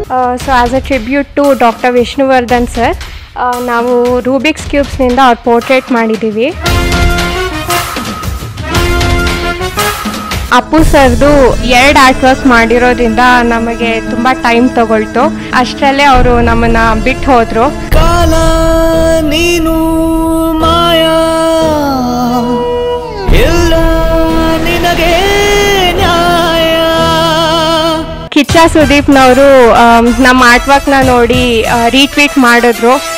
so as a tribute to doctor Vishnuvardhan sir ನಾವು Rubik's ಕ್ಯೂಬ್ಸ್ನಿಂದ ಅವ್ರ ಪೋರ್ಟ್ರೇಟ್ ಮಾಡಿದ್ದೀವಿ ಅಪ್ಪು ಸರ್ದು ಎರಡು ಆರ್ಟ್ ವರ್ಕ್ ಮಾಡಿರೋದ್ರಿಂದ ನಮಗೆ ತುಂಬ ಟೈಮ್ ತಗೊಳ್ತು ಅಷ್ಟರಲ್ಲೇ ಅವರು ನಮ್ಮನ್ನು ಬಿಟ್ಟು ಹೋದರು ಕಾಲ ನೀನು ಮಾಯಾ ಎಲ್ಲ ನಿನಗೆ ನ್ಯಾಯ ಕಿಚ್ಚ ಸುದೀಪ್ನವರು ಆಮ್, ನಮ್ಮ ಆರ್ಟ್ ವರ್ಕ್ನ ನೋಡಿ ರೀಟ್ವೀಟ್ ಮಾಡಿದ್ರು